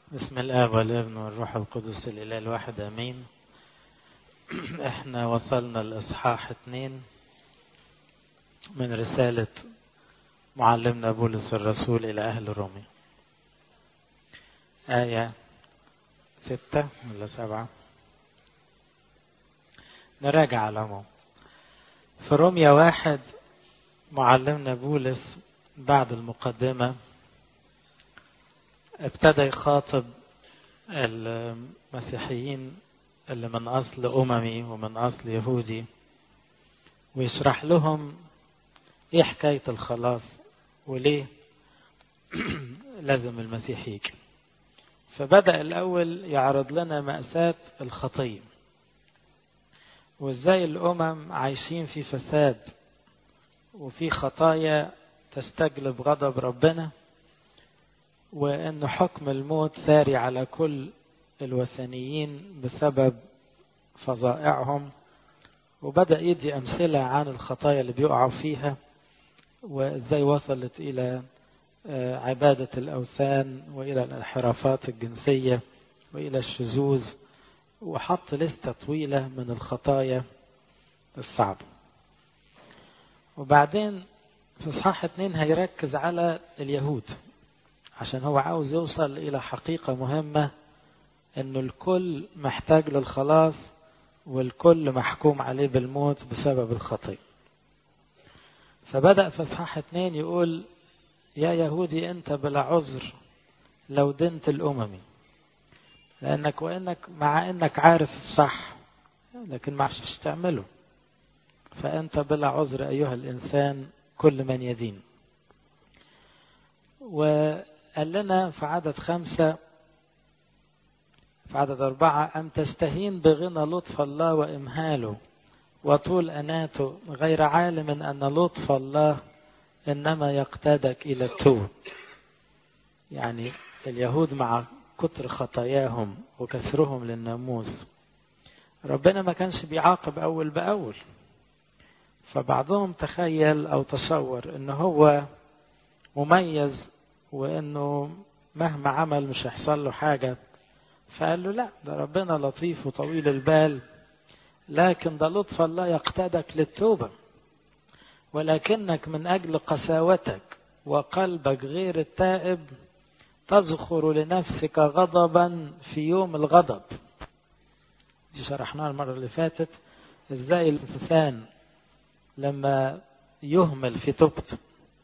بسم الله والابن والروح القدس الإله الواحد أمين احنا وصلنا الإصحاح اتنين من رسالة معلمنا بولس الرسول إلى أهل روميا آية ستة ولا سبعة نراجع على العموم في روميا واحد معلمنا بولس بعد المقدمة ابتدى يخاطب المسيحيين اللي من أصل أممي ومن أصل يهودي ويشرح لهم إيه حكاية الخلاص وليه لازم المسيح يجي فبدأ الأول يعرض لنا مأساة الخطية وإزاي الأمم عايشين في فساد وفي خطايا تستجلب غضب ربنا وأن حكم الموت ساري على كل الوثنيين بسبب فظائعهم وبدأ يدي أمثلة عن الخطايا اللي بيقعوا فيها وإزاي وصلت إلى عبادة الأوثان وإلى الانحرافات الجنسية وإلى الشذوذ وحط لستة طويلة من الخطايا الصعبة وبعدين في إصحاح اتنين هيركز على اليهود عشان هو عاوز يوصل إلى حقيقة مهمة إنه الكل محتاج للخلاص والكل محكوم عليه بالموت بسبب الخطية فبدأ في إصحاح اتنين يقول يا يهودي أنت بلا عذر لو دنت الأممي لأنك وإنك مع إنك عارف الصح لكن ما عرفتش تعمله فأنت بلا عذر أيها الإنسان كل من يدين وقال لنا في عدد خمسة في عدد أربعة أن تستهين بغنى لطف الله وإمهاله وطول أناته غير عالم أن لطف الله إنما يقتادك إلى التوب يعني اليهود مع كتر خطاياهم وكثرهم للناموس ربنا ما كانش بيعاقب أول بأول فبعضهم تخيل أو تصور إن هو مميز وإنه مهما عمل مش هيحصل له حاجة فقال له لا ده ربنا لطيف وطويل البال لكن ده لطف الله يقتدك للتوبة ولكنك من أجل قساوتك وقلبك غير التائب تذخر لنفسك غضبا في يوم الغضب دي شرحناها المرة اللي فاتت ازاي الإنسان لما يهمل في توبته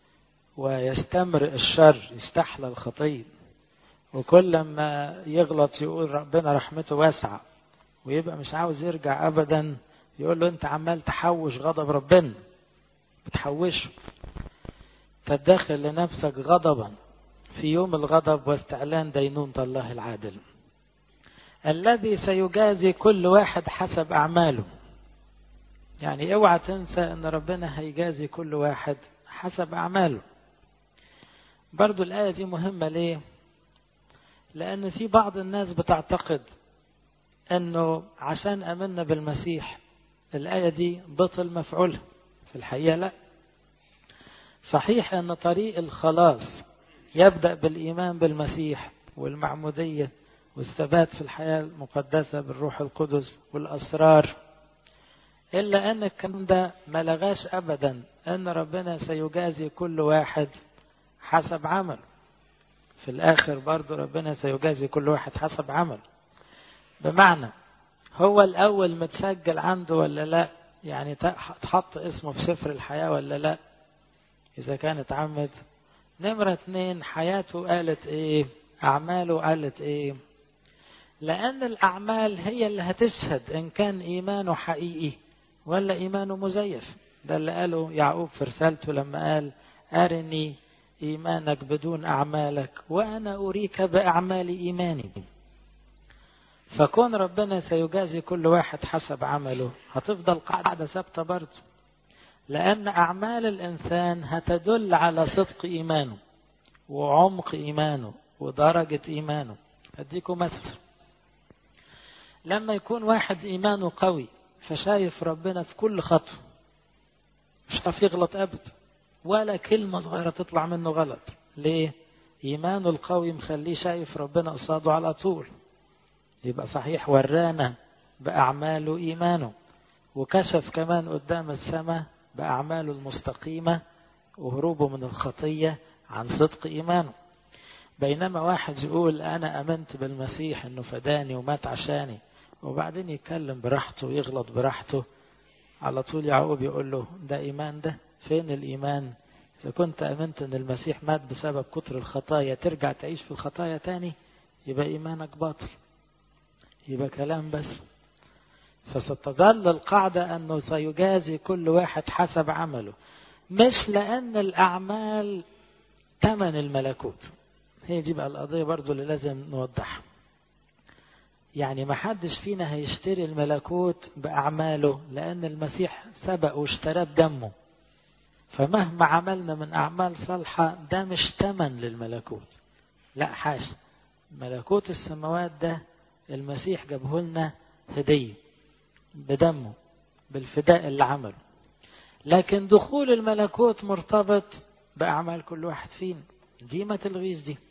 ويستمر الشر يستحلى الخطية وكل ما يغلط يقول ربنا رحمته واسعة ويبقى مش عاوز يرجع أبدا يقول له أنت عمال تحوش غضب ربنا بتحوشه تدخل لنفسك غضبا في يوم الغضب واستعلان دينونة الله العادل الذي سيجازي كل واحد حسب أعماله يعني اوعى تنسى ان ربنا هيجازي كل واحد حسب أعماله برضو الآية دي مهمة ليه لأن في بعض الناس بتعتقد أنه عشان أمنا بالمسيح الآية دي بطل مفعولها في الحقيقة لا صحيح أن طريق الخلاص يبدأ بالإيمان بالمسيح والمعمودية والثبات في الحياة المقدسة بالروح القدس والأسرار إلا أن الكلام ده ما لغاش أبدا أن ربنا سيجازي كل واحد حسب عمله في الآخر برضو ربنا سيجازي كل واحد حسب عمله بمعنى هو الأول متسجل عنده ولا لا يعني تحط اسمه في سفر الحياة ولا لا إذا كانت عمد نمرة اتنين حياته قالت إيه أعماله قالت إيه لأن الأعمال هي اللي هتشهد إن كان إيمانه حقيقي ولا إيمانه مزيف ده اللي قاله يعقوب في رسالته لما قال أرني إيمانك بدون أعمالك وأنا أريك بأعمال إيماني فكون ربنا سيجازي كل واحد حسب عمله هتفضل قاعدة ثابتة برضه لأن أعمال الإنسان هتدل على صدق إيمانه وعمق إيمانه ودرجة إيمانه أديكم مثل لما يكون واحد إيمانه قوي فشايف ربنا في كل خطوة مش هيعرف يغلط أبدا ولا كلمة صغيرة تطلع منه غلط ليه؟ إيمانه القوي مخليه شايف ربنا قصاده على طول يبقى صحيح ورانا بأعماله إيمانه وكشف كمان قدام السماء بأعماله المستقيمة وهروبه من الخطية عن صدق إيمانه بينما واحد يقول أنا أمنت بالمسيح أنه فداني ومات عشاني وبعدين يتكلم براحته ويغلط براحته على طول يعقوب يقول له ده إيمان ده فين الإيمان إذا كنت أمنت أن المسيح مات بسبب كتر الخطايا ترجع تعيش في الخطايا تاني يبقى إيمانك باطل يبقى كلام بس فستظل القاعدة أنه سيجازي كل واحد حسب عمله مش لأن الأعمال ثمن الملكوت هي دي بقى القضية برضو اللي لازم نوضحها يعني ما حدش فينا هيشتري الملكوت بأعماله لأن المسيح سبق واشتراه بدمه فمهما عملنا من أعمال صالحة ده مش تمن للملكوت لا حاشا ملكوت السماوات ده المسيح جابه لنا هدية بدمه بالفداء اللي عمله لكن دخول الملكوت مرتبط بأعمال كل واحد فينا دي ما تلغيش دي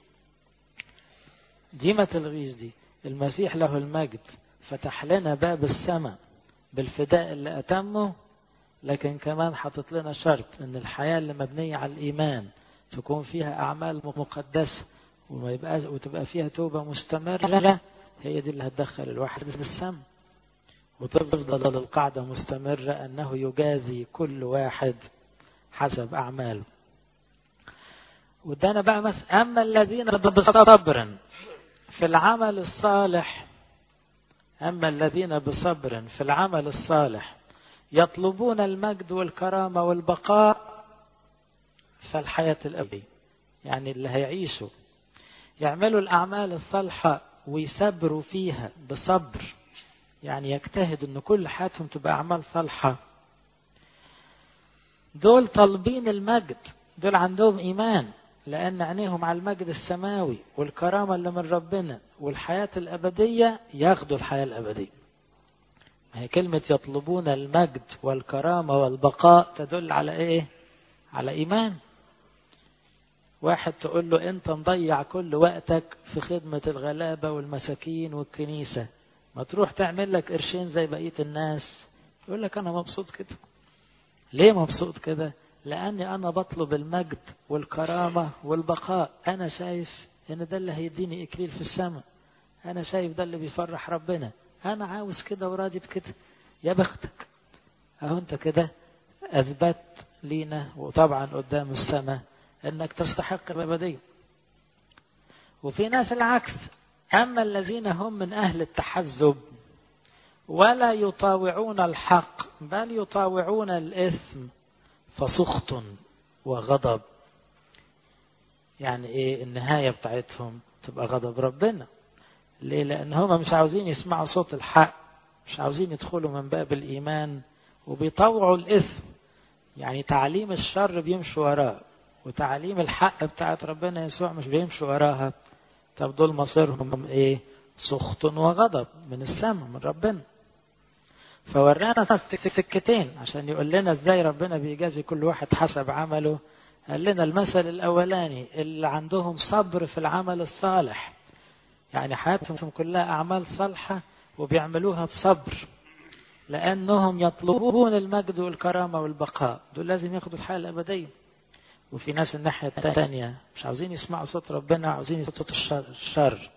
دي ما تلغيش دي المسيح له المجد فتح لنا باب السماء بالفداء اللي أتمه لكن كمان حاطط لنا شرط ان الحياة اللي مبنية على الإيمان تكون فيها أعمال مقدسة وما يبقى وتبقى فيها توبة مستمرة هي دي اللي هتدخل الواحد للسماء وتفضل القاعدة مستمرة أنه يجازي كل واحد حسب أعماله وده بقى مس... أما الذين بصبر في العمل الصالح أما الذين بصبر في العمل الصالح يطلبون المجد والكرامة والبقاء فالحياة الأبدية يعني اللي هيعيشوا يعملوا الأعمال الصالحة ويصبروا فيها بصبر يعني يجتهد ان كل حياتهم تبقى اعمال صالحه دول طالبين المجد دول عندهم ايمان لان عينيهم على المجد السماوي والكرامه اللي من ربنا والحياه الابديه ياخدوا الحياه الابديه هي كلمه يطلبون المجد والكرامه والبقاء تدل على ايه على ايمان واحد تقول له انت مضيع كل وقتك في خدمه الغلابه والمساكين والكنيسه ما تروح تعمل لك قرشين زي بقية الناس يقول لك أنا مبسوط كده ليه مبسوط كده لأني أنا بطلب المجد والكرامة والبقاء أنا شايف إن ده اللي هيديني إكليل في السماء أنا شايف ده اللي بيفرح ربنا أنا عاوز كده وراضي بكده يا بختك أهو أنت كده أثبت لينا وطبعا قدام السماء إنك تستحق الأبدية وفي ناس العكس أما الذين هم من أهل التحزب ولا يطاوعون الحق بل يطاوعون الإثم فسخط وغضب يعني إيه النهاية بتاعتهم تبقى غضب ربنا ليه لأن هم مش عاوزين يسمعوا صوت الحق مش عاوزين يدخلوا من باب الإيمان وبيطوعوا الإثم يعني تعليم الشر بيمشوا وراه وتعليم الحق بتاعت ربنا يسوع مش بيمشوا وراها طب دول مصيرهم ايه سخط وغضب من السماء من ربنا فورانا سكتين عشان يقول لنا ازاي ربنا بيجازي كل واحد حسب عمله قال لنا المثل الاولاني اللي عندهم صبر في العمل الصالح يعني حياتهم كلها اعمال صالحه وبيعملوها بصبر لانهم يطلبون المجد والكرامه والبقاء دول لازم ياخدوا الحياه الابديه وفي ناس الناحية الثانية مش عاوزين يسمعوا صوت ربنا عاوزين صوت الشر, الشر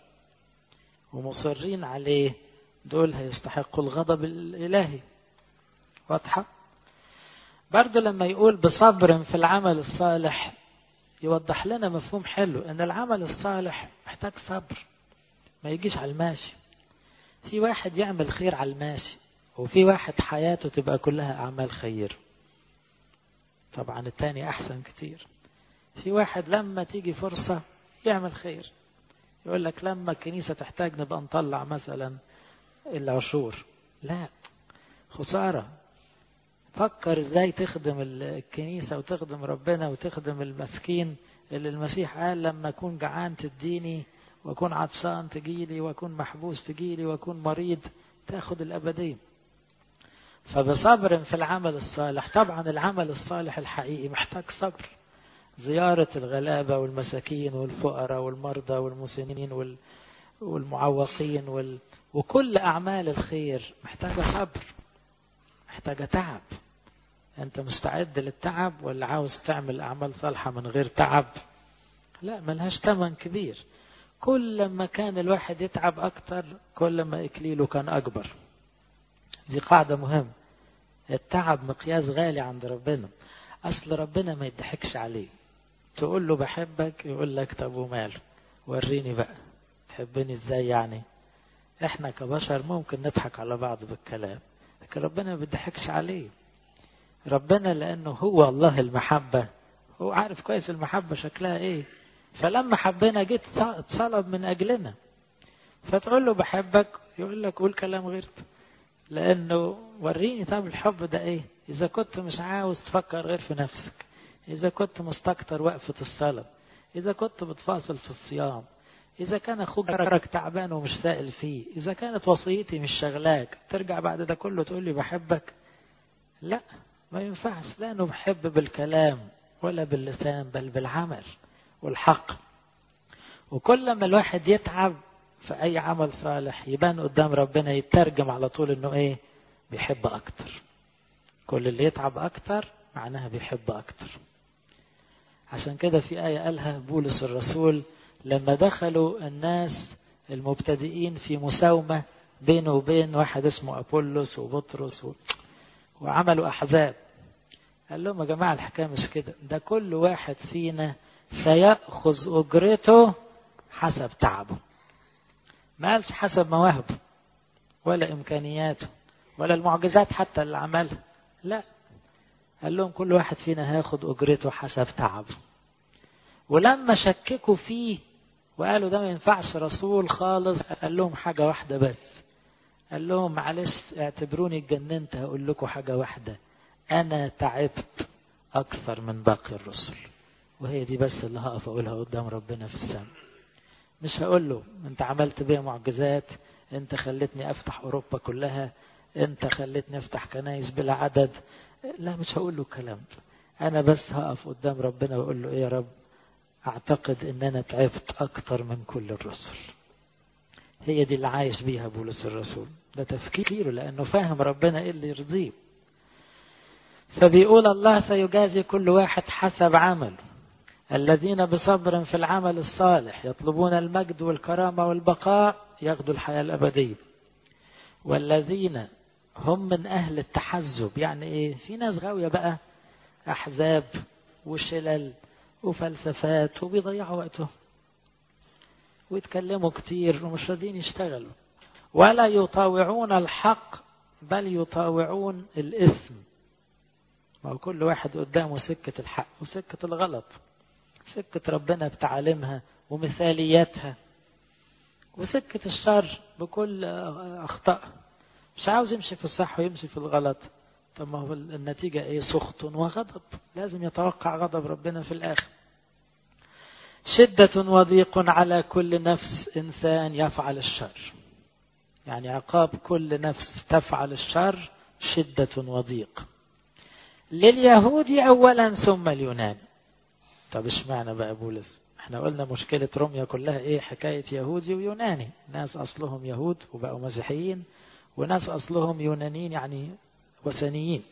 ومصرين عليه دول هيستحقوا الغضب الإلهي واضحة برضه لما يقول بصبر في العمل الصالح يوضح لنا مفهوم حلو ان العمل الصالح محتاج صبر ما يجيش على الماشي في واحد يعمل خير على الماشي وفي واحد حياته تبقى كلها أعمال خير طبعا التاني أحسن كتير في واحد لما تيجي فرصة يعمل خير يقول لك لما الكنيسة تحتاج نبقى نطلع مثلا العشور لا خسارة فكر ازاي تخدم الكنيسة وتخدم ربنا وتخدم المسكين اللي المسيح قال لما أكون جعان تديني وأكون عطشان تجيلي وأكون محبوس تجيلي وأكون مريض تاخد الأبدية فبصبر في العمل الصالح طبعا العمل الصالح الحقيقي محتاج صبر زيارة الغلابة والمساكين والفقراء والمرضى والمسنين وال... والمعوقين وال... وكل أعمال الخير محتاجة صبر محتاجة تعب أنت مستعد للتعب ولا عاوز تعمل أعمال صالحة من غير تعب لا ملهاش ثمن كبير كل ما كان الواحد يتعب أكتر كل ما إكليله كان أكبر دي قاعدة مهمة التعب مقياس غالي عند ربنا أصل ربنا ما يضحكش عليه تقول له بحبك يقول لك طب وماله وريني بقى تحبني ازاي يعني احنا كبشر ممكن نضحك على بعض بالكلام لكن ربنا ما بيضحكش عليه ربنا لانه هو الله المحبة هو عارف كويس المحبة شكلها ايه فلما حبنا جيت اتصلب من اجلنا فتقول له بحبك يقول لك قول كلام غير لانه وريني طب الحب ده ايه اذا كنت مش عاوز تفكر غير في نفسك اذا كنت مستكتر وقفة الصلاة اذا كنت بتفاصل في الصيام إذا كان أخوك جارك تعبان ومش سائل فيه إذا كانت وصيتي مش شغلاك ترجع بعد ده كله تقول لي بحبك لا ما ينفعش لا نحب بالكلام ولا باللسان بل بالعمل والحق وكل ما الواحد يتعب في أي عمل صالح يبان قدام ربنا يترجم على طول إنه إيه بيحب أكتر كل اللي يتعب أكتر معناها بيحب أكتر عشان كده في آية قالها بولس الرسول لما دخلوا الناس المبتدئين في مساومة بينه وبين واحد اسمه أبولس وبطرس و... وعملوا أحزاب قال لهم يا جماعة الحكاية مش كده ده كل واحد فينا سيأخذ أجرته حسب تعبه ما قالش حسب مواهبه ولا إمكانياته ولا المعجزات حتى اللي عملها لا قال لهم كل واحد فينا هياخد أجرته حسب تعبه ولما شككوا فيه وقالوا ده ما ينفعش رسول خالص قال لهم حاجة واحدة بس قال لهم معلش اعتبروني اتجننت هقول لكم حاجة واحدة أنا تعبت أكثر من باقي الرسل وهي دي بس اللي هقف أقولها قدام ربنا في السماء مش هقول له أنت عملت بيا معجزات أنت خلتني أفتح أوروبا كلها أنت خلتني أفتح كنايس بلا عدد لا مش هقول له الكلام ده أنا بس هقف قدام ربنا وأقول له إيه يا رب أعتقد إن أنا تعبت أكتر من كل الرسل هي دي اللي عايش بيها بولس الرسول ده تفكيره لأنه فاهم ربنا إيه اللي يرضيه فبيقول الله سيجازي كل واحد حسب عمله الذين بصبر في العمل الصالح يطلبون المجد والكرامة والبقاء ياخدوا الحياة الأبدية والذين هم من أهل التحزب يعني إيه في ناس غاوية بقى أحزاب وشلل وفلسفات وبيضيعوا وقتهم ويتكلموا كتير ومش راضيين يشتغلوا ولا يطاوعون الحق بل يطاوعون الإثم ما هو كل واحد قدامه سكة الحق وسكة الغلط سكة ربنا بتعاليمها ومثالياتها وسكة الشر بكل أخطائها مش عاوز يمشي في الصح ويمشي في الغلط طب ما هو النتيجة ايه سخط وغضب لازم يتوقع غضب ربنا في الآخر شدة وضيق على كل نفس إنسان يفعل الشر يعني عقاب كل نفس تفعل الشر شدة وضيق لليهود أولا ثم اليونان طب اشمعنى بقى بولس احنا قلنا مشكلة روميا كلها ايه حكاية يهودي ويوناني ناس أصلهم يهود وبقوا مسيحيين وناس أصلهم يونانيين يعني وثنيين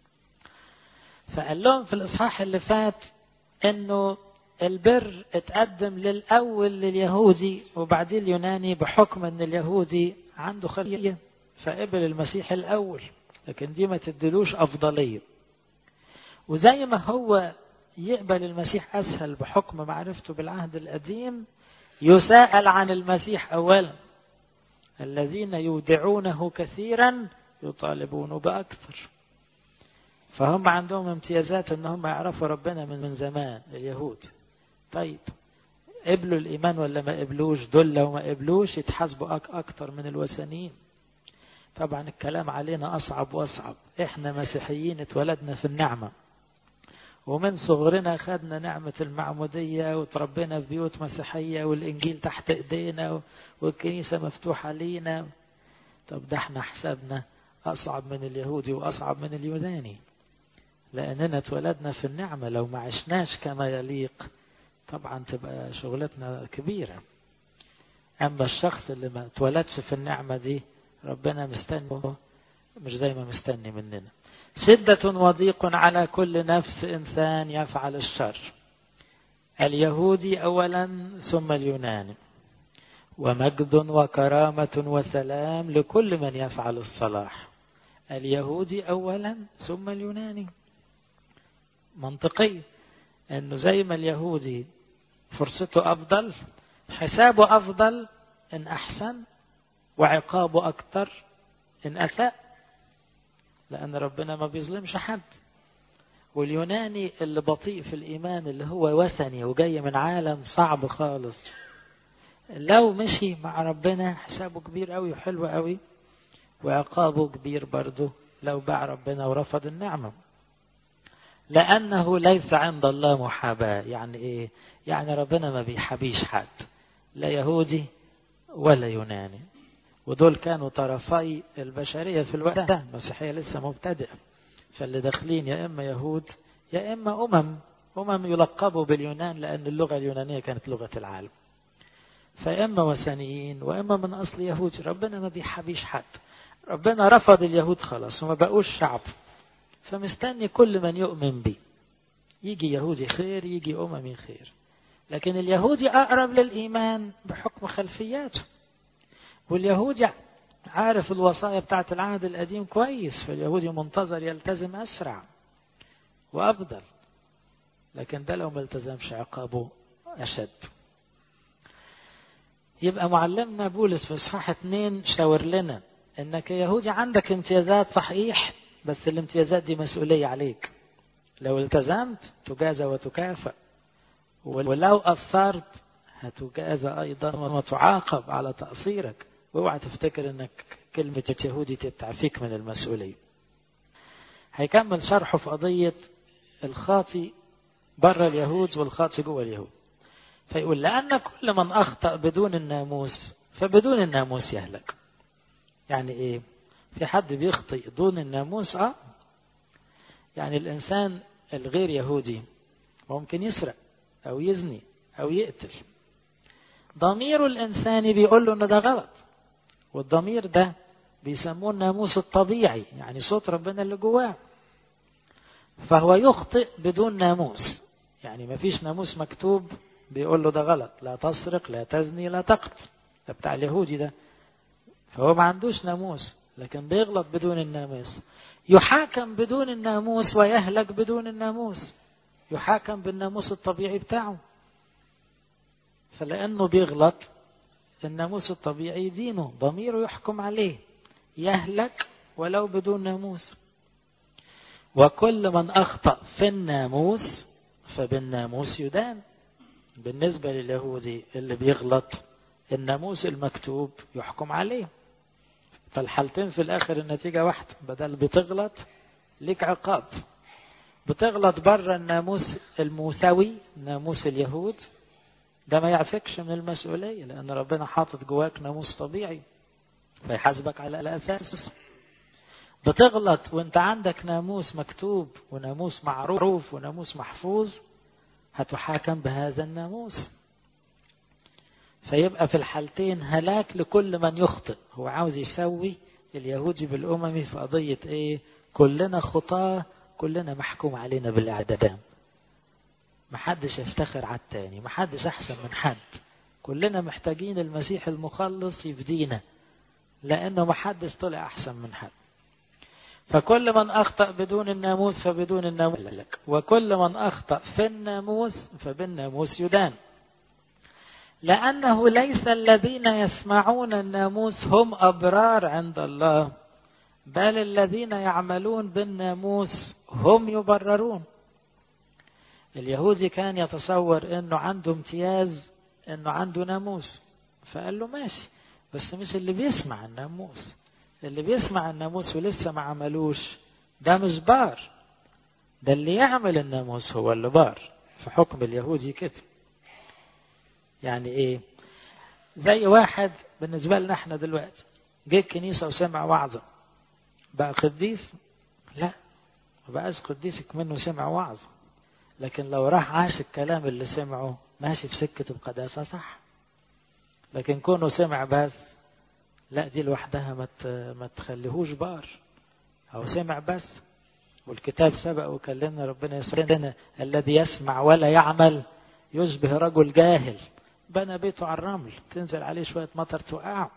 فقال لهم في الإصحاح اللي فات انه البر اتقدم للأول لليهودي وبعدين اليوناني بحكم ان اليهودي عنده خلية فقبل المسيح الأول لكن دي ما تدلوش أفضلية وزي ما هو يقبل المسيح أسهل بحكم معرفته بالعهد القديم يساءل عن المسيح أولا الذين يودعونه كثيرا يطالبون بأكثر فهم عندهم امتيازات ان هم يعرفوا ربنا من من زمان اليهود طيب قبلوا الايمان ولا ما قبلوش دول لو ما قبلوش يتحاسبوا أك اكتر من الوثنيين طبعا الكلام علينا اصعب واصعب احنا مسيحيين اتولدنا في النعمه ومن صغرنا خدنا نعمة المعمودية وتربينا في بيوت مسيحية والإنجيل تحت إيدينا والكنيسة مفتوحة لينا طب ده احنا حسابنا أصعب من اليهودي وأصعب من اليوناني لأننا اتولدنا في النعمة لو ما عشناش كما يليق طبعا تبقى شغلتنا كبيرة أما الشخص اللي ما اتولدش في النعمة دي ربنا مستني مش زي ما مستني مننا شدة وضيق على كل نفس إنسان يفعل الشر اليهودي أولا ثم اليوناني ومجد وكرامة وسلام لكل من يفعل الصلاح اليهودي أولا ثم اليوناني منطقي أنه زي ما اليهودي فرصته أفضل حسابه أفضل إن أحسن وعقابه أكتر إن أساء لأن ربنا ما بيظلمش حد واليوناني اللي بطيء في الإيمان اللي هو وثني وجاي من عالم صعب خالص لو مشي مع ربنا حسابه كبير قوي وحلو قوي وعقابه كبير برضه لو باع ربنا ورفض النعمة لأنه ليس عند الله محاباة يعني إيه يعني ربنا ما بيحبيش حد لا يهودي ولا يوناني ودول كانوا طرفي البشرية في الوقت ده المسيحية لسه مبتدئة فاللي داخلين يا إما يهود يا إما أمم أمم يلقبوا باليونان لأن اللغة اليونانية كانت لغة العالم فإما وثنيين وإما من أصل يهودي ربنا ما بيحبيش حد ربنا رفض اليهود خلاص وما بقوش شعب فمستني كل من يؤمن به يجي يهودي خير يجي أممي خير لكن اليهودي أقرب للإيمان بحكم خلفياته واليهودي عارف الوصايا بتاعت العهد القديم كويس فاليهودي منتظر يلتزم أسرع وأفضل لكن ده لو ما التزمش عقابه أشد يبقى معلمنا بولس في اصحاح اتنين شاور لنا انك يهودي عندك امتيازات صحيح بس الامتيازات دي مسؤولية عليك لو التزمت تجازى وتكافئ ولو قصرت هتجازى ايضا وتعاقب على تقصيرك واوعى تفتكر انك كلمة يهودي تتعفيك من المسؤولية هيكمل شرحه في قضية الخاطي بره اليهود والخاطي جوه اليهود فيقول لأن كل من أخطأ بدون الناموس فبدون الناموس يهلك يعني إيه في حد بيخطئ دون الناموس آه يعني الإنسان الغير يهودي ممكن يسرق أو يزني أو يقتل ضمير الإنساني بيقول له إن ده غلط والضمير ده بيسموه الناموس الطبيعي يعني صوت ربنا اللي جواه فهو يخطئ بدون ناموس يعني ما فيش ناموس مكتوب بيقول له ده غلط لا تسرق لا تزني لا تقتل ده بتاع اليهودي ده فهو ما عندوش ناموس لكن بيغلط بدون الناموس يحاكم بدون الناموس ويهلك بدون الناموس يحاكم بالناموس الطبيعي بتاعه فلأنه بيغلط الناموس الطبيعي دينه ضميره يحكم عليه يهلك ولو بدون ناموس وكل من أخطأ في الناموس فبالناموس يدان بالنسبة لليهودي اللي بيغلط الناموس المكتوب يحكم عليه فالحالتين في الآخر النتيجة واحدة بدل بتغلط ليك عقاب بتغلط بره الناموس الموسوي ناموس اليهود ده ما يعفكش من المسؤولية لأن ربنا حاطط جواك ناموس طبيعي فيحاسبك على الأساس بتغلط وانت عندك ناموس مكتوب وناموس معروف وناموس محفوظ هتحاكم بهذا الناموس فيبقى في الحالتين هلاك لكل من يخطئ هو عاوز يسوي اليهودي بالأممي في قضية ايه كلنا خطاة كلنا محكوم علينا بالإعدام محدش يفتخر على التاني محدش أحسن من حد كلنا محتاجين المسيح المخلص يفدينا لأنه محدش طلع أحسن من حد فكل من أخطأ بدون الناموس فبدون الناموس لك وكل من أخطأ في الناموس فبالناموس يدان لأنه ليس الذين يسمعون الناموس هم أبرار عند الله بل الذين يعملون بالناموس هم يبررون اليهودي كان يتصور انه عنده امتياز انه عنده ناموس فقال له ماشي بس مش اللي بيسمع الناموس اللي بيسمع الناموس ولسه ما عملوش ده مش بار ده اللي يعمل الناموس هو اللي بار في حكم اليهودي كده يعني ايه زي واحد بالنسبة لنا احنا دلوقتي جه الكنيسة وسمع وعظة بقى قديس لا مبقاش قديسك منه سمع وعظ لكن لو راح عاش الكلام اللي سمعه ماشي في سكة القداسة صح لكن كونه سمع بس لا دي لوحدها ما ما تخليهوش بار أو سمع بس والكتاب سبق وكلمنا ربنا يسرنا الذي يسمع ولا يعمل يشبه رجل جاهل بنى بيته على الرمل تنزل عليه شوية مطر توقعه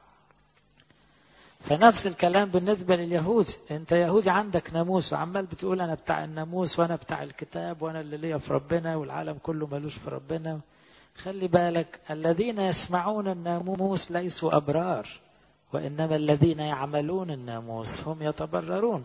فنفس الكلام بالنسبة لليهود انت يهودي عندك ناموس وعمال بتقول انا بتاع الناموس وانا بتاع الكتاب وانا اللي ليا في ربنا والعالم كله ملوش في ربنا خلي بالك الذين يسمعون الناموس ليسوا أبرار وإنما الذين يعملون الناموس هم يتبررون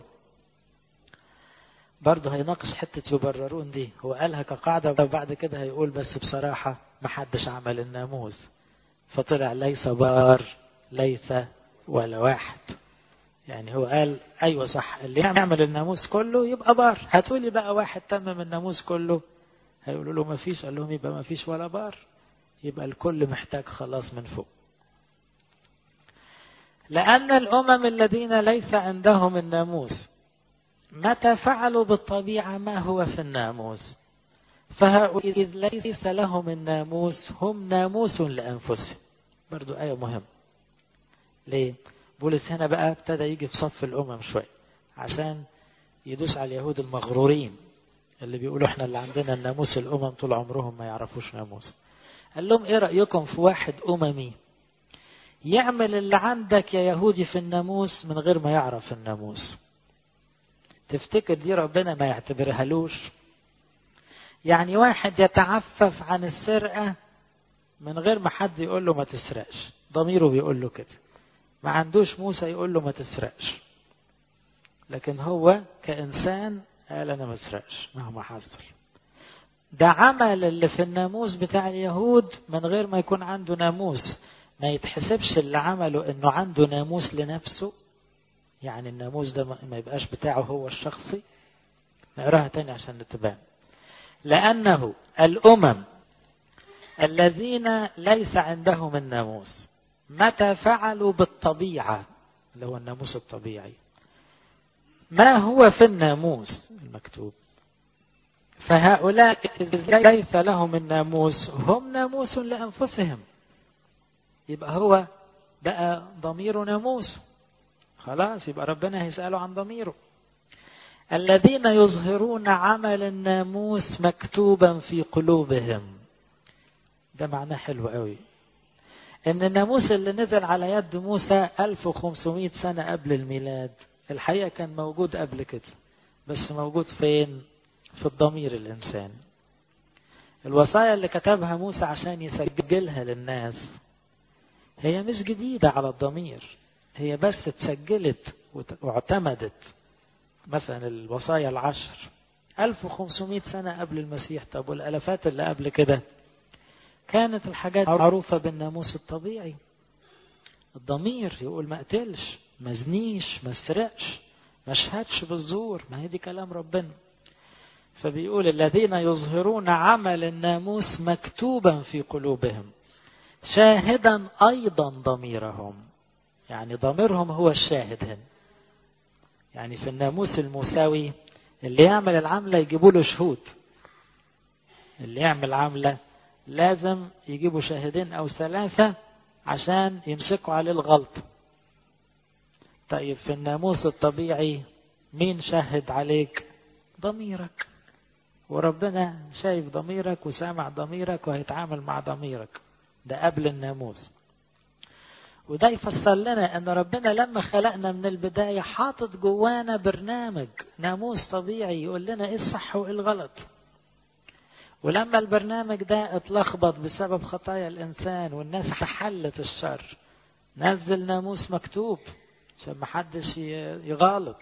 برضه هيناقش حتة يبررون دي هو قالها كقاعدة وبعد كده هيقول بس بصراحة محدش عمل الناموس فطلع ليس بار ليس ولا واحد يعني هو قال ايوه صح اللي يعمل الناموس كله يبقى بار هتقولي بقى واحد تمم الناموس كله هيقولوا له ما فيش قال لهم يبقى ما فيش ولا بار يبقى الكل محتاج خلاص من فوق لأن الأمم الذين ليس عندهم الناموس متى فعلوا بالطبيعة ما هو في الناموس فهؤلاء إذ ليس لهم الناموس هم ناموس لأنفسهم برضو آية مهمة ليه بولس هنا بقى ابتدى يجي في صف الأمم شوية عشان يدوس على اليهود المغرورين اللي بيقولوا احنا اللي عندنا الناموس الأمم طول عمرهم ما يعرفوش ناموس قال لهم ايه رأيكم في واحد أممي يعمل اللي عندك يا يهودي في الناموس من غير ما يعرف الناموس تفتكر دي ربنا ما يعتبرها لوش يعني واحد يتعفف عن السرقة من غير ما حد يقول له ما تسرقش ضميره بيقول له كده ما عندوش موسى يقول له ما تسرقش لكن هو كإنسان قال أنا ما اسرقش مهما حصل ده عمل اللي في الناموس بتاع اليهود من غير ما يكون عنده ناموس ما يتحسبش اللي عمله انه عنده ناموس لنفسه يعني الناموس ده ما يبقاش بتاعه هو الشخصي نقراها تاني عشان نتبان لأنه الأمم الذين ليس عندهم الناموس متى فعلوا بالطبيعة اللي هو الناموس الطبيعي ما هو في الناموس المكتوب فهؤلاء ليس لهم الناموس هم ناموس لأنفسهم يبقى هو بقى ضميره ناموس خلاص يبقى ربنا هيسأله عن ضميره الذين يظهرون عمل الناموس مكتوبا في قلوبهم ده معناه حلو قوي ان الناموس اللي نزل على يد موسى 1500 سنة قبل الميلاد الحقيقة كان موجود قبل كده بس موجود فين في الضمير الإنساني الوصايا اللي كتبها موسى عشان يسجلها للناس هي مش جديدة على الضمير هي بس اتسجلت واعتمدت مثلا الوصايا العشر 1500 سنة قبل المسيح طب والألفات اللي قبل كده كانت الحاجات معروفة بالناموس الطبيعي الضمير يقول ما اقتلش ما زنيش ما اسرقش ما اشهدش بالزور ما هي دي كلام ربنا فبيقول الذين يظهرون عمل الناموس مكتوبا في قلوبهم شاهدا ايضا ضميرهم يعني ضميرهم هو الشاهد هنا يعني في الناموس الموسوي اللي يعمل العملة يجيبوا له شهود اللي يعمل عملة لازم يجيبوا شاهدين أو ثلاثة عشان يمسكوا عليه الغلط طيب في الناموس الطبيعي مين شهد عليك ضميرك وربنا شايف ضميرك وسامع ضميرك وهيتعامل مع ضميرك ده قبل الناموس وده يفسر لنا ان ربنا لما خلقنا من البدايه حاطط جوانا برنامج ناموس طبيعي يقول لنا ايه الصح وايه الغلط ولما البرنامج ده اتلخبط بسبب خطايا الانسان والناس حلت الشر نزل ناموس مكتوب عشان محدش يغالط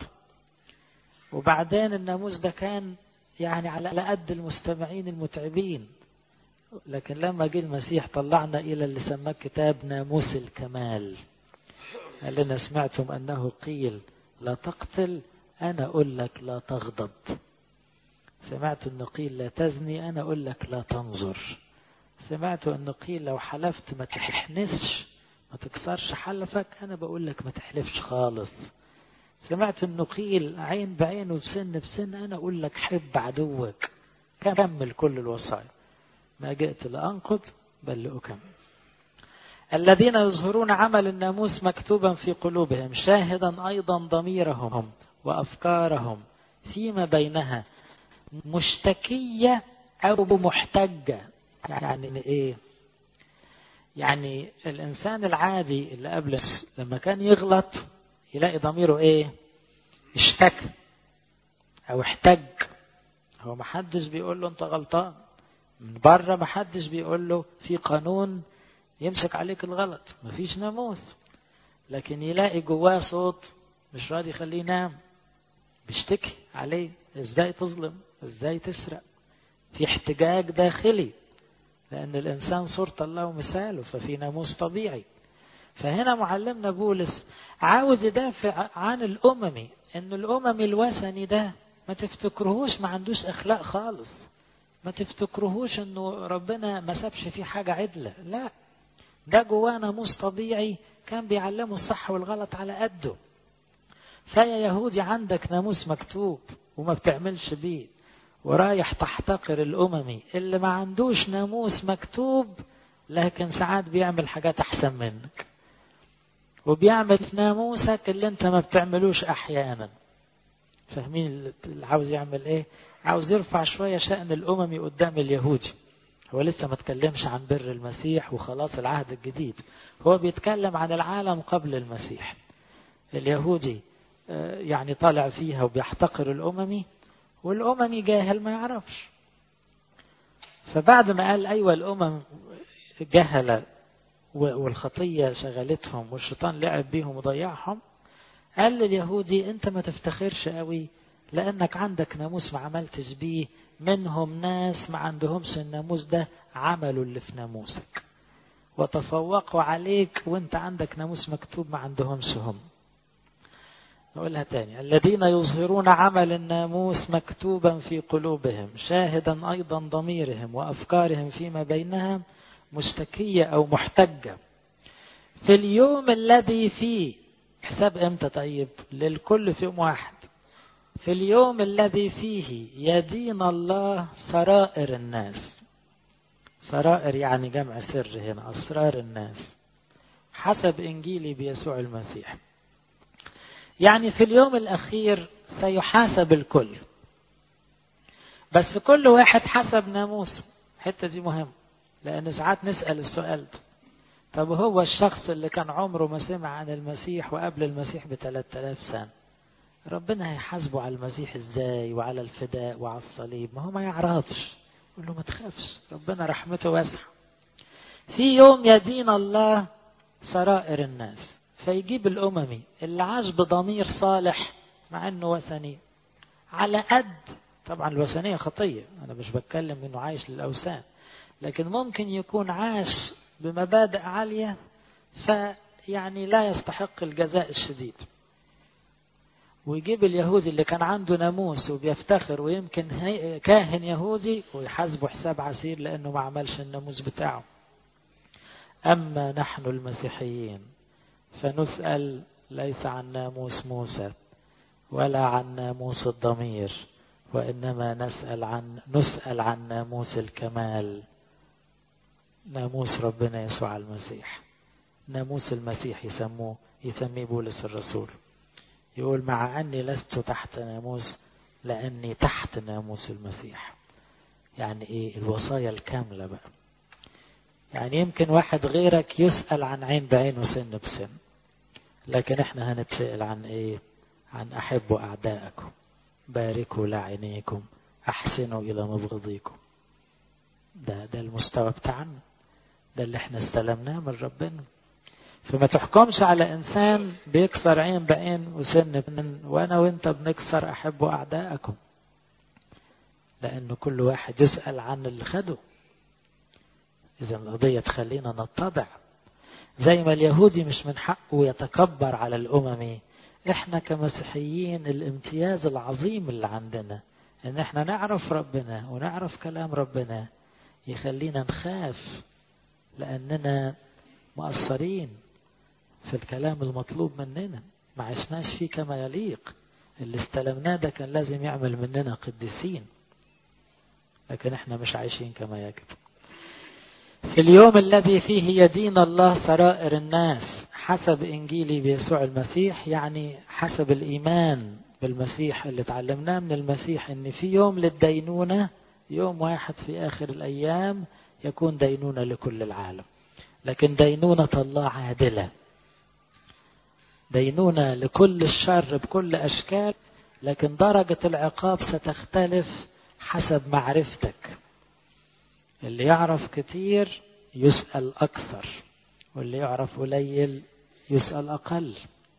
وبعدين الناموس ده كان يعني على قد المستمعين المتعبين لكن لما جه المسيح طلعنا إلى اللي سماه كتاب ناموس الكمال قال لنا سمعتم أنه قيل لا تقتل أنا أقول لك لا تغضب سمعت أنه قيل لا تزني أنا أقول لك لا تنظر سمعت أنه قيل لو حلفت ما تحنسش ما تكسرش حلفك أنا بقول لك ما تحلفش خالص سمعت انه قيل عين بعين وبسن بسن انا اقول لك حب عدوك كمل كل الوصايا ما جئت لانقض بل لاكمل الذين يظهرون عمل الناموس مكتوبا في قلوبهم شاهدا ايضا ضميرهم وافكارهم فيما بينها مشتكيه او محتجه يعني ايه يعني الانسان العادي اللي قبل لما كان يغلط يلاقي ضميره ايه اشتكى او احتج هو محدش بيقول له انت غلطان من بره محدش بيقول له في قانون يمسك عليك الغلط مفيش ناموس لكن يلاقي جواه صوت مش راضي يخليه ينام بيشتكي عليه ازاي تظلم ازاي تسرق في احتجاج داخلي لأن الإنسان صورة الله ومثاله ففي ناموس طبيعي فهنا معلمنا بولس عاوز يدافع عن الأممي إن الأممي الوثني ده ما تفتكرهوش ما عندوش أخلاق خالص ما تفتكرهوش إنه ربنا ما سابش فيه حاجة عدلة لا ده جواه ناموس طبيعي كان بيعلمه الصح والغلط على قده فيا يهودي عندك ناموس مكتوب وما بتعملش بيه ورايح تحتقر الأممي اللي ما عندوش ناموس مكتوب لكن ساعات بيعمل حاجات أحسن منك وبيعمل في ناموسك اللي انت ما بتعملوش أحيانا فاهمين اللي عاوز يعمل ايه عاوز يرفع شوية شأن الأممي قدام اليهودي هو لسه ما تكلمش عن بر المسيح وخلاص العهد الجديد هو بيتكلم عن العالم قبل المسيح اليهودي يعني طالع فيها وبيحتقر الأممي والأممي جاهل ما يعرفش فبعد ما قال أيوة الأمم جهلة والخطية شغلتهم والشيطان لعب بيهم وضيعهم قال لليهودي أنت ما تفتخرش قوي لأنك عندك ناموس ما عملتش بيه منهم ناس ما عندهمش الناموس ده عملوا اللي في ناموسك وتفوقوا عليك وانت عندك ناموس مكتوب ما عندهمش هم نقولها تاني الذين يظهرون عمل الناموس مكتوبا في قلوبهم شاهدا أيضا ضميرهم وأفكارهم فيما بينها مشتكية أو محتجة في اليوم الذي فيه حساب امتى طيب للكل في يوم واحد في اليوم الذي فيه يدين الله سرائر الناس سرائر يعني جمع سر هنا أسرار الناس حسب إنجيلي بيسوع المسيح يعني في اليوم الأخير سيحاسب الكل بس كل واحد حسب ناموسه الحتة دي مهمة لأن ساعات نسأل السؤال ده طب هو الشخص اللي كان عمره ما سمع عن المسيح وقبل المسيح ب 3000 سنة ربنا هيحاسبه على المسيح ازاي وعلى الفداء وعلى الصليب ما هو ما يعرفش يقول له ما تخافش ربنا رحمته واسعة في يوم يدين الله سرائر الناس فيجيب الأممي اللي عاش بضمير صالح مع أنه وثني على قد طبعا الوثنية خطية أنا مش بتكلم أنه عايش للأوثان لكن ممكن يكون عاش بمبادئ عالية فيعني لا يستحق الجزاء الشديد ويجيب اليهودي اللي كان عنده ناموس وبيفتخر ويمكن كاهن يهودي ويحاسبه حساب عسير لأنه ما عملش الناموس بتاعه أما نحن المسيحيين فنسأل ليس عن ناموس موسى ولا عن ناموس الضمير وإنما نسأل عن نسأل عن ناموس الكمال ناموس ربنا يسوع المسيح ناموس المسيح يسموه يسميه بولس الرسول يقول مع أني لست تحت ناموس لأني تحت ناموس المسيح يعني إيه الوصايا الكاملة بقى يعني يمكن واحد غيرك يسأل عن عين بعين وسن بسن لكن احنا هنتسأل عن ايه عن احبوا اعداءكم باركوا لاعنيكم احسنوا الى مبغضيكم ده ده المستوى بتاعنا ده اللي احنا استلمناه من ربنا فما تحكمش على انسان بيكسر عين بعين وسن بسن وانا وانت بنكسر احبوا اعداءكم لانه كل واحد يسأل عن اللي خده اذا القضية تخلينا نتضع زي ما اليهودي مش من حقه يتكبر على الأممي احنا كمسيحيين الامتياز العظيم اللي عندنا ان احنا نعرف ربنا ونعرف كلام ربنا يخلينا نخاف لاننا مقصرين في الكلام المطلوب مننا ما عشناش فيه كما يليق اللي استلمناه ده كان لازم يعمل مننا قديسين لكن احنا مش عايشين كما يجب في اليوم الذي فيه يدين الله سرائر الناس حسب انجيلي بيسوع المسيح يعني حسب الايمان بالمسيح اللي اتعلمناه من المسيح ان في يوم للدينونه يوم واحد في اخر الايام يكون دينونه لكل العالم لكن دينونه الله عادله دينونه لكل الشر بكل اشكال لكن درجه العقاب ستختلف حسب معرفتك اللي يعرف كتير يسأل أكثر واللي يعرف قليل يسأل أقل